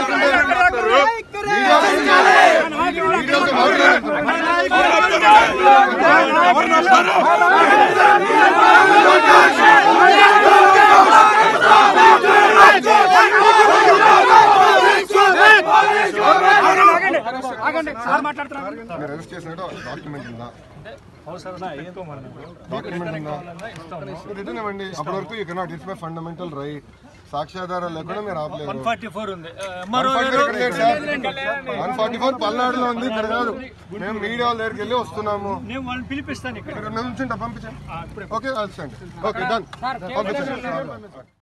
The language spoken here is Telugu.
మీరు అరెస్ట్ చేసినట్టు డాక్యుమెంట్ ఉందా డాక్యుమెంట్ ఉందా రిటర్న్ ఇవ్వండి అప్పటి వరకు you cannot it's my fundamental right సాక్ష్యాధారాలు లేకుండా మీరు ఆపలేరు ఫార్టీ ఫోర్ ఉంది మరో వన్ ఫార్టీ ఫోర్ పల్నాడులో ఉంది ఇక్కడ కాదు మేము మీడియా వాళ్ళ దగ్గరికి వెళ్ళి వస్తున్నాము నేను వాళ్ళని పిలిపిస్తాను ఇక్కడ ఇక్కడ నుంచుంటా పంపించండి ఓకే కలిసండి ఓకే డన్ పంపించండి